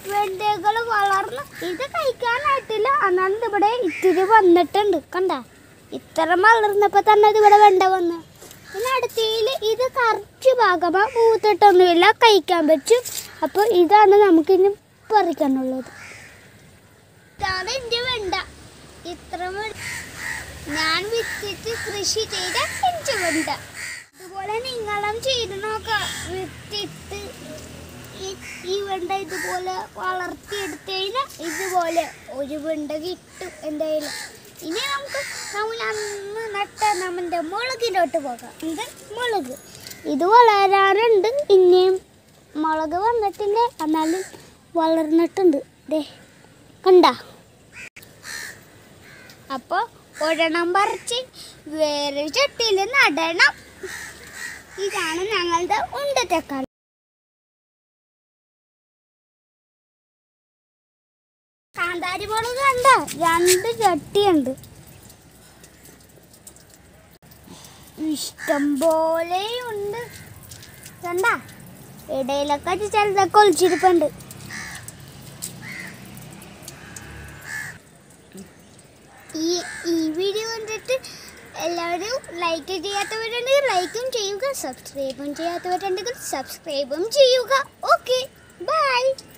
വെണ്ടകൾ വളർന്ന് ഇത് കഴിക്കാനായിട്ടില്ല എന്നാലും ഇവിടെ ഇത്തിരി വന്നിട്ടുണ്ട് കണ്ട ഇത്ര വളർന്നപ്പോ തന്നെ ഇത് ഇവിടെ വെണ്ട വന്ന് പിന്നെ അടുത്തയിൽ ഇത് കറച്ച് ഭാഗമാ പൂത്തിട്ടൊന്നുമില്ല കഴിക്കാൻ പറ്റും അപ്പോൾ ഇതാണ് നമുക്കിനി പറിക്കാനുള്ളത് ഇതാണ് എൻ്റെ വെണ്ട ഇത്ര വെ- ഞാൻ വിത്തിട്ട് കൃഷി ചെയ്ത എൻ്റെ വെണ്ട ഇതുപോലെ നിങ്ങളും ചെയ്ത് നോക്കാം വിത്തിട്ട് ഈ- ഈ വെണ്ട ഇതുപോലെ വളർത്തിയെടുത്ത് കഴിഞ്ഞാൽ ഇതുപോലെ ഒരു വെണ്ട കിട്ടും എന്തായാലും ഇനി നമുക്ക് നമ്മൾ അന്ന് നട്ട നമ്മുടെ മുളകിലോട്ട് പോകാം ഇത് മുളക് ഇത് വളരാറുണ്ട് ഇനിയും മുളക് വന്നിട്ടില്ല എന്നാലും വളർന്നിട്ടുണ്ട് ദേ കണ്ട അപ്പോൾ ഒരെണ്ണം പറിച്ച് വേറെ ചട്ടിയിൽ നടണം ഇതാണ് ഞങ്ങളുടെ ഉണ്ടത്തക്കാളി കാന്താരി മുളക് കണ്ട രണ്ട് ചട്ടിയുണ്ട് ഇഷ്ടം പോലെയുണ്ട് കണ്ട ഇടയിലൊക്കെ ചിലതൊക്കെ ഒളിച്ചിരിപ്പുണ്ട് ഈ ഈ വീഡിയോ കണ്ടിട്ട് എല്ലാവരും ലൈക്ക് ചെയ്യാത്തവരുണ്ടെങ്കിൽ ലൈക്കും ചെയ്യുക സബ്സ്ക്രൈബും ചെയ്യാത്തവരുണ്ടെങ്കിൽ സബ്സ്ക്രൈബും ചെയ്യുക ഓക്കെ ബൈ